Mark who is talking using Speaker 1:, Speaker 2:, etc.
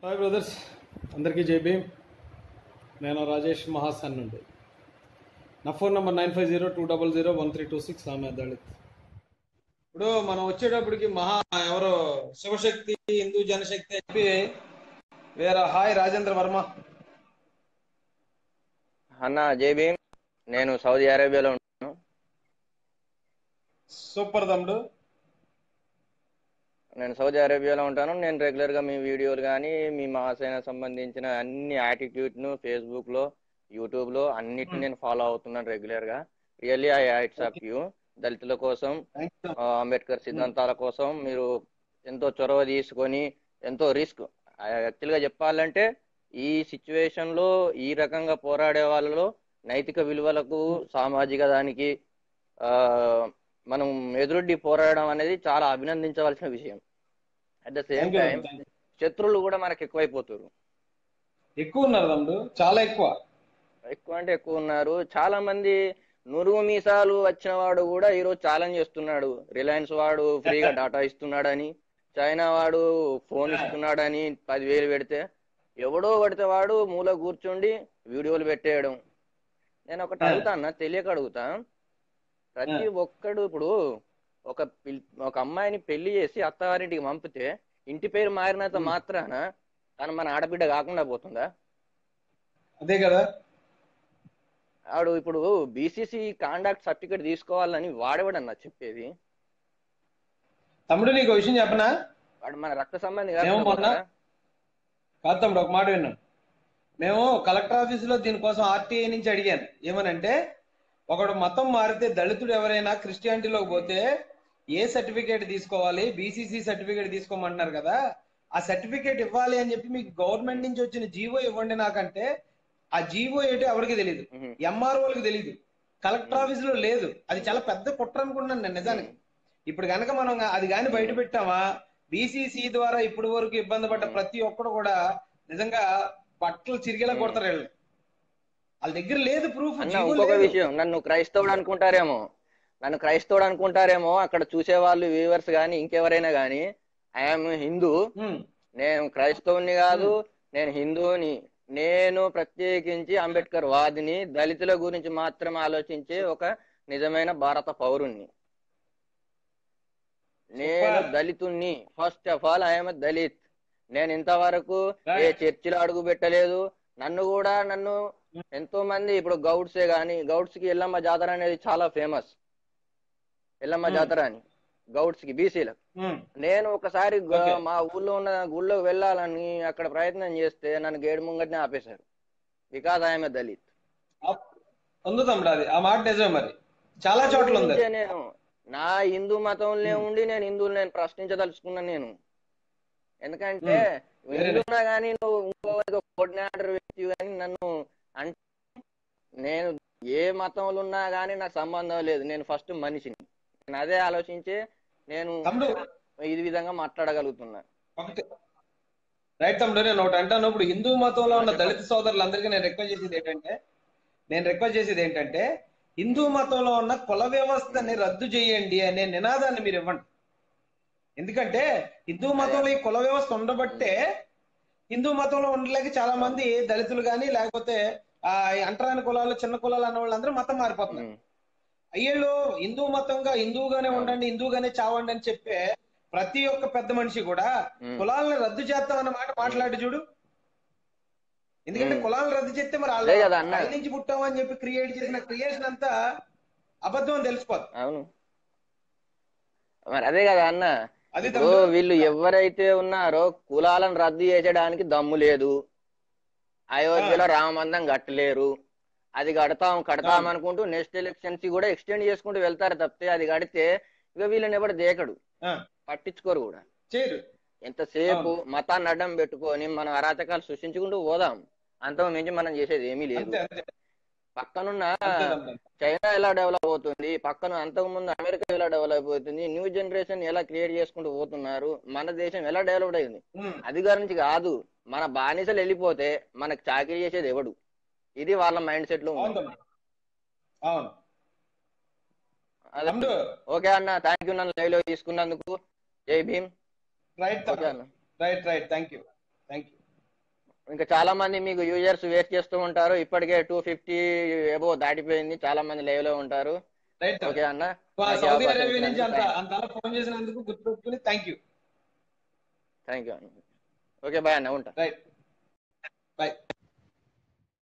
Speaker 1: Hi brothers అందరికీ జై భీమ్ నేను రాజేష్ మహాసన్ నుండి నా phone number nine five zero two double zero one three two six ఆమె దళిత్ ఇప్పుడు మనం వచ్చేటప్పటికి మహా ఎవరో శివశక్తి హిందూ జనశక్తి అని చెప్పి వేరే హాయ్ రాజేంద్ర వర్మ
Speaker 2: అన్న జై భీమ్ నేను సౌదీ అరేబియాలో ఉంటాను
Speaker 1: సూపర్ తమ్ముడు
Speaker 2: నేను సౌదీ అరేబియాలో ఉంటాను నేను రెగ్యులర్ గా మీ వీడియోలు కానీ మీ మాసైన సంబంధించిన అన్ని యాటిట్యూడ్ ను ఫేస్బుక్ లో యూట్యూబ్ లో అన్నిటిని నేను ఫాలో అవుతున్నాను రెగ్యులర్ గా really I hats off you దళితుల కోసం
Speaker 1: థ్యాంక్ యూ
Speaker 2: ఆ, అంబేద్కర్ సిద్ధాంతాల కోసం మీరు ఎంతో చొరవ తీసుకొని ఎంతో రిస్క్ యాక్చువల్ గా చెప్పాలంటే ఈ సిచ్యువేషన్ లో ఈ రకంగా పోరాడే వాళ్ళలో నైతిక విలువలకు సామాజిక దానికి ఆ మనం ఎదురొడ్డి పోరాడడం అనేది చాలా అభినందించవలసిన విషయం at the same
Speaker 1: thank you
Speaker 2: time శత్రువులు కూడా మనకు ఎక్కువైపోతారు
Speaker 1: ఎక్కువ ఉన్నారు తమ్ముడు చాలా ఎక్కువ
Speaker 2: ఎక్కువ అంటే ఎక్కువ ఉన్నారు చాలా మంది నురుగు మీసాలు వచ్చిన వాడు కూడా ఈరోజు ఛాలెంజ్ చేస్తున్నాడు రిలయన్స్ వాడు ఫ్రీగా డాటా ఇస్తున్నాడని చైనా వాడు ఫోన్ ఇస్తున్నాడని పదివేలు పెడితే ఎవడో పడితే వాడు మూల కూర్చుండి వీడియోలు పెట్టేయడం నేను ఒకటి అడుగుతా అన్న తెలియక అడుగుతా ప్రతి ఒక్కడు ఇప్పుడు ఒక పిల్ ఒక అమ్మాయిని పెళ్లి చేసి అత్తవారింటికి పంపితే ఇంటి పేరు మారినంత మాత్రాన తను మన ఆడబిడ్డ కాకుండా పోతుందా
Speaker 1: అదే కదా
Speaker 2: ఆడు ఇప్పుడు బీసీసీ కాండక్ట్ సర్టిఫికేట్ తీసుకోవాలని వాడేవాడన్నా చెప్పేది
Speaker 1: తమ్ముడు నీకు ఒక విషయం చెప్పనా
Speaker 2: వాడు మన రక్త సంబంధి
Speaker 1: ఏమో
Speaker 2: కాకుండా
Speaker 1: మొన్న-
Speaker 2: పోతాడా?
Speaker 1: కాదు తమ్ముడు ఒక మాట విన్నాను మేము కలెక్టర్ ఆఫీస్ లో దీనికోసం ఆర్టీఐ నుంచి అడిగాను ఏమనంటే ఒకడు మతం మారితే దళితుడు ఎవరైనా క్రిస్టియానిటీలోకి పోతే ఏ సర్టిఫికేట్ తీసుకోవాలి బీసీసీ సర్టిఫికేట్ తీసుకోమంటున్నారు కదా ఆ సర్టిఫికేట్ ఇవ్వాలి అని చెప్పి మీకు గవర్నమెంట్ నుంచి వచ్చిన జీవో ఇవ్వండి నాకంటే ఆ జీవో ఏంటో ఎవరికి తెలియదు
Speaker 2: మ్మ్.
Speaker 1: ఎంఆర్ఓలకు తెలియదు కలెక్టర్ ఆఫీస్ లో లేదు అది చాలా పెద్ద కుట్ర అనుకుంటున్నాను నేను నిజానికి ఇప్పుడు గనక మనం అది గాని బయట పెట్టామా బీసీసీ ద్వారా ఇప్పటి వరకు ఇబ్బంది పడ్డ ప్రతి ఒక్కడు కూడా నిజంగా బట్టలు చిరిగేలా కొడతారు వీళ్ళు వాళ్ళ దగ్గర లేదు ప్రూఫ్
Speaker 2: అన్న ఇంకొక విషయం నన్ను క్రైస్తవుడు అనుకుంటారేమో నన్ను క్రైస్తవుడు అనుకుంటారేమో అక్కడ చూసే వాళ్ళు వ్యూవర్స్ గాని ఇంకెవరైనా గాని ఐఎమ్ హిందూ నేను క్రైస్తవుని కాదు నేను హిందువుని నేను ప్రత్యేకించి అంబేద్కర్ వాదిని దళితుల గురించి మాత్రం ఆలోచించే ఒక నిజమైన భారత పౌరుణ్ణి నేను
Speaker 1: Super.
Speaker 2: దళితుణ్ణి first of all I'm Dalit నేను ఇంతవరకు ఏ
Speaker 1: Right.
Speaker 2: చర్చిలో అడుగు పెట్టలేదు నన్ను కూడా నన్ను ఎంతో మంది ఇప్పుడు గౌడ్సే గాని గౌడ్స్ కి ఎల్లమ్మ జాతర అనేది చాలా ఫేమస్ ఎల్లమ్మ
Speaker 1: Hmm.
Speaker 2: జాతర అని గౌడ్స్ కి బీసీలకు నేను ఒకసారి గ-
Speaker 1: Okay.
Speaker 2: మా ఊళ్ళో ఉన్న గుళ్ళోకి వెళ్ళాలని అక్కడ ప్రయత్నం చేస్తే నన్ను గేడు ముంగట్నే ఆపేశారు బికాజ్ ఐఎమ్ దళిత్
Speaker 1: ఉంది తమ్ముడు అది ఆ మాట నిజమే మరి చాలా చోట్ల ఉంది
Speaker 2: అందుగురించే నేను నా హిందూ మతంలో ఉండి నేను హిందువులు నేను ప్రశ్నించదలుచుకున్నాను నేను ఎందుకంటే
Speaker 1: Very
Speaker 2: హిందువునా కానీ నువ్వు ఇంకో కోఆర్డినేటర్ వ్యక్తి కానీ నన్ను అంటే నేను ఏ మతంలో ఉన్నా కానీ నాకు సంబంధం లేదు నేను ఫస్ట్ మనిషిని నేను అదే ఆలోచించే నేను
Speaker 1: తమ్ముడు
Speaker 2: ఈ విధంగా మాట్లాడగలుగుతున్నా
Speaker 1: ఒకటి రైట్ తమ్ముడు నేను ఒకటి అంటాను ఇప్పుడు హిందూ మతంలో ఉన్న దళిత సోదరులందరికీ నేను రిక్వెస్ట్ చేసేది ఏంటంటే నేను రిక్వెస్ట్ చేసేది ఏంటంటే హిందూ మతంలో ఉన్న కుల వ్యవస్థని రద్దు చేయండి అనే నినాదాన్ని మీరు ఇవ్వండి ఎందుకంటే హిందూ మతంలో ఈ కుల వ్యవస్థ ఉండబట్టే హిందూ మతంలో ఉండలేక చాలా మంది దళితులు కానీ లేకపోతే ఆ ఈ అంటరాని కులాలు చిన్న కులాలు అన్న వాళ్ళందరూ మతం మారిపోతున్నారు
Speaker 2: ఉమ్.
Speaker 1: అయ్యేళ్ళు హిందూ మతంగా హిందువుగానే ఉండండి హిందువుగానే చావండి అని చెప్పే ప్రతి ఒక్క పెద్ద మనిషి కూడా
Speaker 2: ఉమ్.
Speaker 1: కులాలను రద్దు చేస్తాం అన్న మాట మాట్లాడి చూడు ఎందుకంటే
Speaker 2: ఉమ్.
Speaker 1: కులాలను రద్దు చేస్తే మరి
Speaker 2: అదే కదా అన్న.
Speaker 1: వాళ్ళ నుంచి పుట్టామని చెప్పి క్రియేట్ చేసిన క్రియేషన్ అంతా అబద్ధం అని తెలిసిపోతుంది
Speaker 2: అవును మరి అదే కదా అన్న
Speaker 1: అది
Speaker 2: ఇప్పుడు
Speaker 1: తమ్ముడు.
Speaker 2: వీళ్ళు ఎవరైతే ఉన్నారో కులాలను రద్దు చేసేయడానికి దమ్ము లేదు అయోధ్యలో రామమందం కట్టలేరు అది కడతాం కడతాం అనుకుంటూ నెక్స్ట్ ఎలక్షన్స్ కూడా ఎక్స్టెండ్ చేసుకుంటూ వెళ్తారు తప్పితే అది కడితే ఇక వీళ్ళని ఎవడు దేకడు
Speaker 1: ఆ,
Speaker 2: పట్టించుకోరు కూడా
Speaker 1: చేయరు
Speaker 2: ఎంతసేపు మతాన్ని అడ్డం పెట్టుకొని మనం అరాచకాలు సృష్టించుకుంటూ పోదాం అంతకు మించి మనం చేసేది ఏమీ లేదు
Speaker 1: అంతే అంతే
Speaker 2: పక్కనున్న
Speaker 1: అంతే తమ్ముడు.
Speaker 2: చైనా ఎలా డెవలప్ అవుతుంది పక్కన అంతకు ముందు అమెరికా ఎలా డెవలప్ అవుతుంది న్యూ జనరేషన్ ఎలా క్రియేట్ చేసుకుంటూ పోతున్నారు మన దేశం ఎలా డెవలప్ అయింది
Speaker 1: ఉమ్,
Speaker 2: అధికారం నుంచి కాదు మన బానిసలు వెళ్ళిపోతే మనకు చాకరీ చేసేది ఎవడు ఇది వాళ్ళ మైండ్ సెట్ లో
Speaker 1: అవును
Speaker 2: ఉంది
Speaker 1: తమ్ముడు అవును
Speaker 2: అదే.
Speaker 1: తమ్ముడు
Speaker 2: ఓకే అన్న థ్యాంక్ యూ నన్ను లైవ్ లో తీసుకున్నందుకు జై భీమ్
Speaker 1: రైట్
Speaker 2: ఓకే
Speaker 1: తమ్ముడు
Speaker 2: అన్న
Speaker 1: right right thank you thank you
Speaker 2: ఇంకా చాలా మంది మీకు యూజర్స్ వెయిట్ చేస్తూ ఉంటారు ఇప్పటికే టూ ఫిఫ్టీ ఏబో దాటిపోయింది చాలా మంది లైవ్ లో ఉంటారు
Speaker 1: రైట్
Speaker 2: ఓకే అన్న
Speaker 1: సౌదీ అరేబియా నుంచి అంత అంతలా ఫోన్ చేసినందుకు గుర్తుపెట్టుకుని థ్యాంక్ యూ
Speaker 2: థ్యాంక్ యూ అన్న ఓకే బాయ్ అన్న ఉంటా
Speaker 1: రైట్ బాయ్